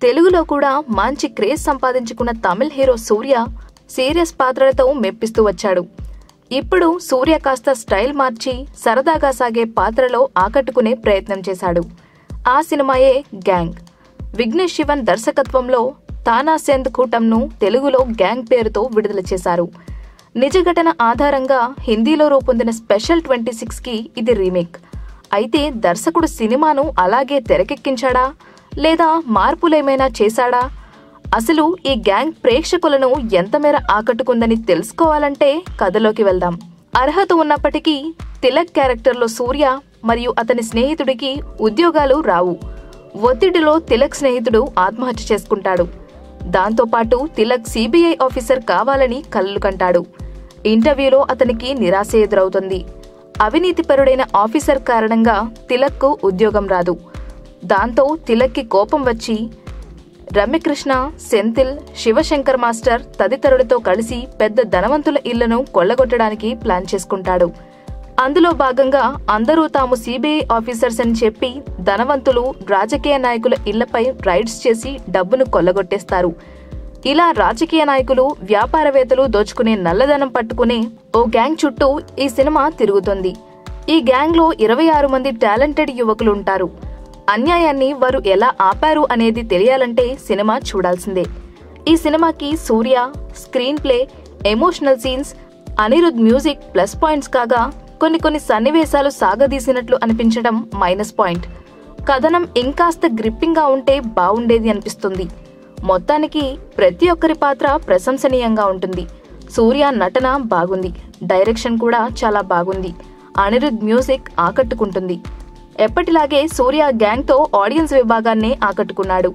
తెలుగులో కూడా మంచి క్రేజ్ సంపాదించుకున్న తమిళ్ హీరో సూర్య సీరియస్ పాత్రలతో మెప్పిస్తూ వచ్చాడు ఇప్పుడు సూర్య కాస్త స్టైల్ మార్చి సరదాగా సాగే పాత్రలో ఆకట్టుకునే ప్రయత్నం చేశాడు ఆ సినిమాయే గ్యాంగ్ విఘ్నేష్ శివన్ దర్శకత్వంలో తానా సెంద్ కూటంను తెలుగులో గ్యాంగ్ పేరుతో విడుదల చేశారు నిజ ఘటన ఆధారంగా హిందీలో రూపొందిన స్పెషల్ ట్వంటీ సిక్స్కి ఇది రీమేక్ అయితే దర్శకుడు సినిమాను అలాగే తెరకెక్కించాడా లేదా మార్పులేమైనా చేశాడా అసలు ఈ గ్యాంగ్ ప్రేక్షకులను ఎంతమేర ఆకట్టుకుందని తెలుసుకోవాలంటే కథలోకి వెళ్దాం అర్హత ఉన్నప్పటికీ తిలక్ క్యారెక్టర్లో సూర్య మరియు అతని స్నేహితుడికి ఉద్యోగాలు రావు ఒత్తిడిలో తిలక్ స్నేహితుడు ఆత్మహత్య చేసుకుంటాడు దాంతోపాటు తిలక్ సిబిఐ ఆఫీసర్ కావాలని కలలు కంటాడు ఇంటర్వ్యూలో అతనికి నిరాశ ఎదురవుతుంది అవినీతిపరుడైన ఆఫీసర్ కారణంగా తిలక్కు ఉద్యోగం రాదు దాంతో తిలక్కి కోపం వచ్చి రమ్యకృష్ణ సెంథిల్ శివశంకర్ మాస్టర్ తదితరులతో కలిసి పెద్ద ధనవంతుల ఇళ్లను కొల్లగొట్టడానికి ప్లాన్ చేసుకుంటాడు అందులో భాగంగా అందరూ తాము సిబిఐ ఆఫీసర్స్ అని చెప్పి ధనవంతులు రాజకీయ నాయకుల ఇళ్లపై రైడ్స్ చేసి డబ్బును కొల్లగొట్టేస్తారు ఇలా రాజకీయ నాయకులు వ్యాపారవేత్తలు దోచుకునే నల్లధనం పట్టుకునే ఓ గ్యాంగ్ చుట్టూ ఈ సినిమా తిరుగుతుంది ఈ గ్యాంగ్ లో ఇరవై ఆరు మంది టాలెంటెడ్ యువకులు ఉంటారు అన్యాయాన్ని వారు ఎలా ఆపారు అనేది తెలియాలంటే సినిమా చూడాల్సిందే ఈ సినిమాకి Surya screenplay emotional scenes Anirudh music plus points కాగా కొన్ని కొన్ని సన్నివేశాలు సాగదీసినట్లు అనిపించడం మైనస్ పాయింట్ కథనం ఇంకాస్త గ్రిప్పింగ్ గా ఉంటే బాగుండేది అనిపిస్తుంది మొత్తానికి ప్రతి ఒక్కరి పాత్ర ప్రశంసనీయంగా ఉంటుంది సూర్య నటన బాగుంది డైరెక్షన్ కూడా చాలా బాగుంది అనిరుద్ మ్యూజిక్ ఆకట్టుకుంటుంది ఎప్పటిలాగే సూర్య గ్యాంగ్ తో ఆడియన్స్ విభాగాన్ని ఆకట్టుకున్నాడు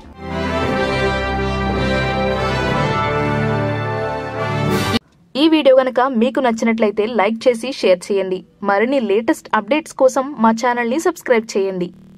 ఈ వీడియో గనక మీకు నచ్చినట్లయితే లైక్ చేసి షేర్ చేయండి మరిన్ని లేటెస్ట్ అప్డేట్స్ కోసం మా ఛానల్ ని సబ్స్క్రైబ్ చేయండి